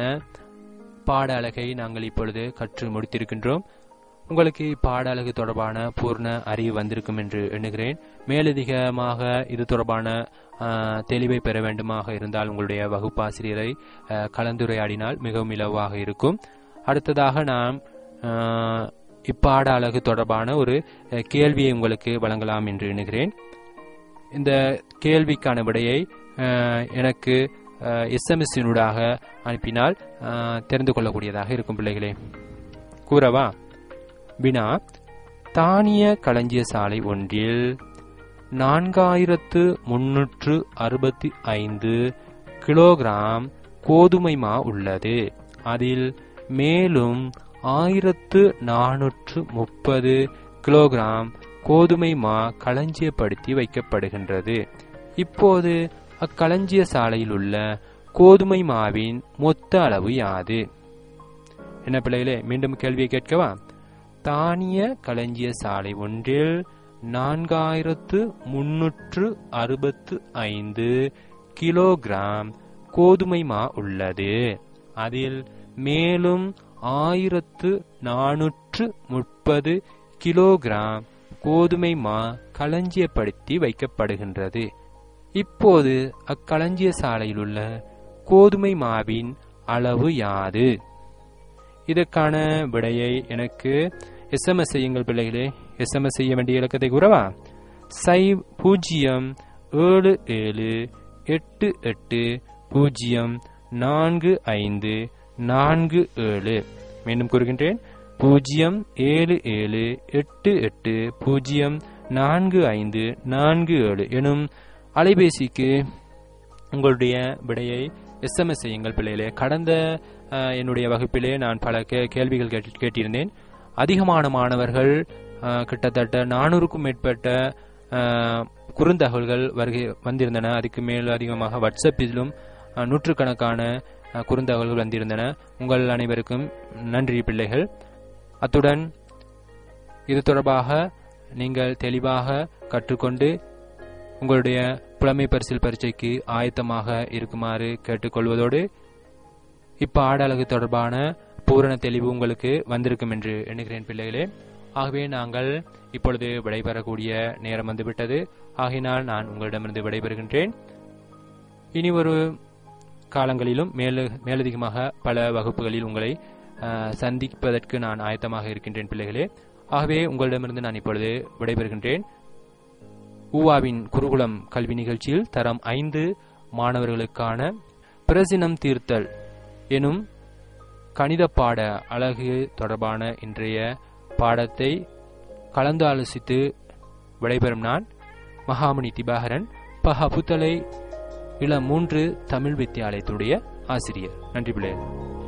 பாட அழகை நாங்கள் இப்பொழுது கற்று முடித்திருக்கின்றோம் உங்களுக்கு இப்பாட அழகு தொடர்பான பூர்ண அறிவு வந்திருக்கும் என்று எண்ணுகிறேன் மேலதிகமாக இது தொடர்பான ஆ, தெளிவை பெற வேண்டுமாக இருந்தால் உங்களுடைய வகுப்பாசிரியரை ஆ, கலந்துரையாடினால் மிகவும் இலவாக இருக்கும் அடுத்ததாக நாம் ஆ, இப்பாட அழகு தொடர்பான ஒரு அ, கேள்வியை உங்களுக்கு வழங்கலாம் என்று எண்ணுகிறேன் இந்த கேள்விக்கான விடையை ஆ, எனக்கு எஸ்எம்எஸ்ஸினூடாக அனுப்பினால் ஆ, தெரிந்து கொள்ளக்கூடியதாக இருக்கும் பிள்ளைகளே கூறவா வினா தானிய களஞ்சிய சாலை ஒன்றில் நான்காயிரத்து முன்னூற்று அறுபத்தி ஐந்து கிலோகிராம் கோதுமை மா உள்ளது அதில் மேலும் ஆயிரத்து நானூற்று முப்பது கிலோகிராம் கோதுமை மா களஞ்சியப்படுத்தி வைக்கப்படுகின்றது இப்போது அக்களஞ்சிய சாலையில் உள்ள கோதுமை மாவின் மொத்த அளவு யாது என்ன பிள்ளைகளே மீண்டும் கேள்வியை கேட்கவா தானிய களஞ்சிய சாலை ஒன்றில் நான்காயிரத்து முன்னூற்று அறுபத்து ஐந்து கிலோகிராம் கோதுமை மா உள்ளது அதில் மேலும் ஆயிரத்து நானூற்று முப்பது கிலோகிராம் கோதுமை மா களஞ்சியப்படுத்தி வைக்கப்படுகின்றது இப்போது அக்களஞ்சிய சாலையில் உள்ள கோதுமை மாவின் அளவு யாது இதற்கான விடையை எனக்கு எஸ்எம்எஸ் செய்யுங்கள் பிள்ளைகளே எஸ்எம்எஸ் செய்ய வேண்டிய இலக்கத்தை கூறவா சை பூஜ்ஜியம் ஏழு ஏழு எட்டு எட்டு பூஜ்ஜியம் நான்கு ஐந்து நான்கு ஏழு மீண்டும் கூறுகின்றேன் பூஜ்ஜியம் ஏழு ஏழு எட்டு எட்டு பூஜ்ஜியம் நான்கு ஐந்து நான்கு ஏழு எனும் அலைபேசிக்கு உங்களுடைய விடையை எஸ்எம்எஸ் செய்யுங்கள் பிள்ளைகளே கடந்த அஹ், என்னுடைய வகுப்பிலே நான் பல கே- கேள்விகள் கேட்டு- கேட்டிருந்தேன் அதிகமான மாணவர்கள் அஹ், கிட்டத்தட்ட நானூறுக்கும் மேற்பட்ட அஹ், குறுந்தகவல்கள் வருகை வந்திருந்தன அதுக்கு மேல் அதிகமாக வாட்ஸ்அப்பிலும் அஹ், நூற்றுக்கணக்கான அஹ், குறுந்தகவல்கள் வந்திருந்தன உங்கள் அனைவருக்கும் நன்றி பிள்ளைகள் அத்துடன் இது தொடர்பாக நீங்கள் தெளிவாக கற்றுக்கொண்டு உங்களுடைய புலமை பரிசில் பரீட்சைக்கு ஆயத்தமாக இருக்குமாறு கேட்டுக்கொள்வதோடு இப்பாட அழகு தொடர்பான பூரண தெளிவு உங்களுக்கு வந்திருக்கும் என்று எண்ணுகிறேன் பிள்ளைகளே ஆகவே நாங்கள் இப்பொழுது விடைபெறக்கூடிய நேரம் வந்துவிட்டது ஆகையினால் நான் உங்களிடமிருந்து விடைபெறுகின்றேன் இனி ஒரு காலங்களிலும் மேலு மேலதிகமாக பல வகுப்புகளில் உங்களை அஹ், சந்திப்பதற்கு நான் ஆயத்தமாக இருக்கின்றேன் பிள்ளைகளே ஆகவே உங்களிடமிருந்து நான் இப்பொழுது விடைபெறுகின்றேன் ஊவாவின் குருகுலம் கல்வி நிகழ்ச்சியில் தரம் ஐந்து மாணவர்களுக்கான பிரசினம் தீர்த்தல் எனும் கணித பாட அழகு தொடர்பான இன்றைய பாடத்தை கலந்து ஆலோசித்து விடைபெறும் நான் மகாமணி திபாகரன் பஹ புத்தளை இள மூன்று தமிழ் வித்தியாலயத்துடைய ஆசிரியர் நன்றி பிள்ளைகள்